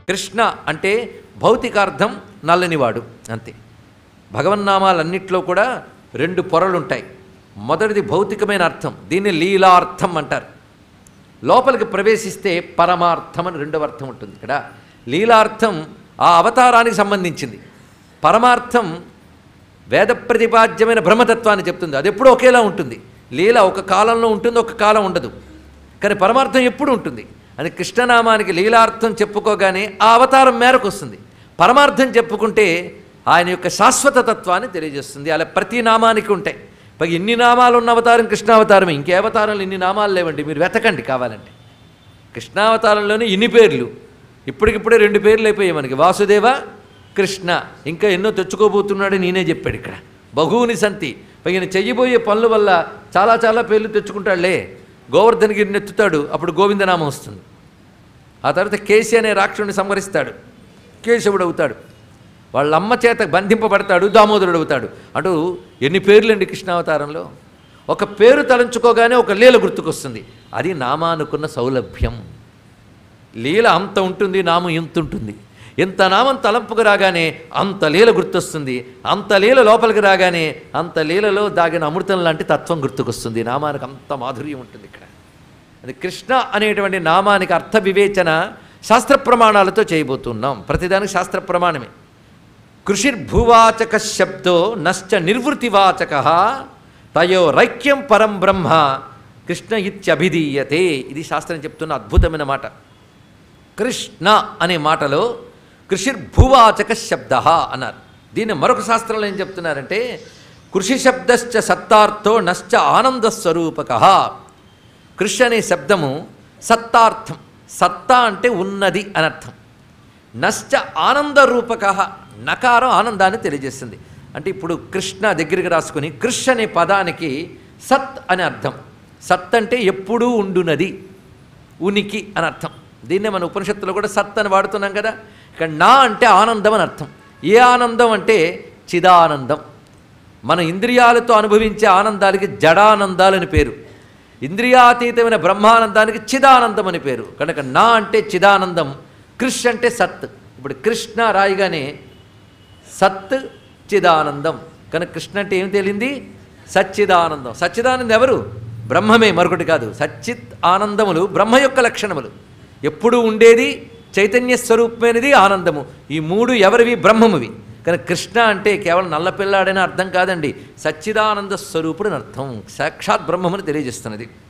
కృష్ణ అంటే భౌతికార్థం నల్లనివాడు అంతే భగవన్నామాలన్నింటిలో కూడా రెండు పొరలు ఉంటాయి మొదటిది భౌతికమైన అర్థం దీన్ని లీలార్థం అంటారు లోపలికి ప్రవేశిస్తే పరమార్థం అని రెండవ అర్థం ఉంటుంది ఇక్కడ లీలార్థం ఆ అవతారానికి సంబంధించింది పరమార్థం వేద ప్రతిపాద్యమైన బ్రహ్మతత్వాన్ని చెప్తుంది అది ఎప్పుడూ ఒకేలా ఉంటుంది లీల ఒక కాలంలో ఉంటుంది ఒక కాలం ఉండదు కానీ పరమార్థం ఎప్పుడు ఉంటుంది అది కృష్ణనామానికి లీలార్థం చెప్పుకోగానే ఆ అవతారం మేరకు వస్తుంది పరమార్థం చెప్పుకుంటే ఆయన యొక్క శాశ్వత తత్వాన్ని తెలియజేస్తుంది అలా ప్రతి నామానికి ఉంటాయి పైగా ఇన్ని నామాలు ఉన్న అవతారం కృష్ణావతారమే ఇంకే అవతారంలో ఇన్ని నామాలు లేవండి మీరు వెతకండి కావాలంటే కృష్ణావతారంలోనే ఇన్ని పేర్లు ఇప్పటికిప్పుడే రెండు పేర్లు అయిపోయాయి మనకి వాసుదేవ కృష్ణ ఇంకా ఎన్నో తెచ్చుకోబోతున్నాడు నేనే చెప్పాడు ఇక్కడ బహువుని సంతి పైన చెయ్యబోయే పనుల వల్ల చాలా చాలా పేర్లు తెచ్చుకుంటాడులే గోవర్ధనగిరిని ఎత్తుతాడు అప్పుడు గోవిందనామం వస్తుంది ఆ తర్వాత కేసి అనే రాక్షసుని సంహరిస్తాడు కేశవుడు అవుతాడు వాళ్ళ అమ్మ చేత బంధింపబడతాడు దామోదరుడు అవుతాడు అటు ఎన్ని పేర్లండి కృష్ణావతారంలో ఒక పేరు తలంచుకోగానే ఒక లీల గుర్తుకొస్తుంది అది నామానుకున్న సౌలభ్యం లీల అంత ఉంటుంది నామం ఇంత ఉంటుంది ఇంత నామం తలంపుకు రాగానే అంత లీల గుర్తొస్తుంది అంత లీల లోపలికి రాగానే అంత లీలలో దాగిన అమృతం లాంటి తత్వం గుర్తుకొస్తుంది నామానికి అంత మాధుర్యం ఉంటుంది ఇక్కడ అది కృష్ణ అనేటువంటి నామానికి అర్థ వివేచన శాస్త్ర ప్రమాణాలతో చేయబోతున్నాం ప్రతిదానికి శాస్త్ర ప్రమాణమే కృషిర్భూవాచక శబ్దో నశ్చ నిర్వృతివాచక తయో రైక్యం పరం బ్రహ్మ కృష్ణ ఇత్యభిధీయతే ఇది శాస్త్రం చెప్తున్న అద్భుతమైన మాట కృష్ణ అనే మాటలో కృషిర్భువాచక శబ్ద అన్నారు దీన్ని మరొక శాస్త్రంలో ఏం చెప్తున్నారంటే కృషి శబ్దశ్చ సత్తార్థో నశ్చ ఆనంద స్వరూపక కృషి అనే శబ్దము సత్తార్థం సత్తా అంటే ఉన్నది అని అర్థం నశ్చ ఆనంద రూపక నకారం ఆనందాన్ని తెలియజేస్తుంది అంటే ఇప్పుడు కృష్ణ దగ్గరికి రాసుకుని కృష్ అనే పదానికి సత్ అని అర్థం సత్ అంటే ఎప్పుడూ ఉండునది ఉనికి అని అర్థం దీన్నే మన ఉపనిషత్తులో కూడా సత్ అని వాడుతున్నాం కదా ఇక్కడ నా అంటే ఆనందం అని అర్థం ఏ ఆనందం అంటే చిదానందం మన ఇంద్రియాలతో అనుభవించే ఆనందానికి జడానందాలని పేరు ఇంద్రియాతీతమైన బ్రహ్మానందానికి చిదానందం అని పేరు కనుక నా అంటే చిదానందం కృష్ అంటే సత్ ఇప్పుడు కృష్ణ రాయిగానే సత్ చిదానందం కనుక కృష్ణ అంటే ఏం తేలింది సచ్చిదానందం సచ్చిదానందం ఎవరు బ్రహ్మమే మరొకటి కాదు సచ్చిత్ ఆనందములు బ్రహ్మ యొక్క లక్షణములు ఎప్పుడూ ఉండేది చైతన్య స్వరూపమైనది ఆనందము ఈ మూడు ఎవరివి బ్రహ్మమువి కానీ కృష్ణ అంటే కేవలం నల్లపిల్లాడని అర్థం కాదండి సచ్చిదానంద స్వరూపుడు అని అర్థం సాక్షాత్ బ్రహ్మముని తెలియజేస్తున్నది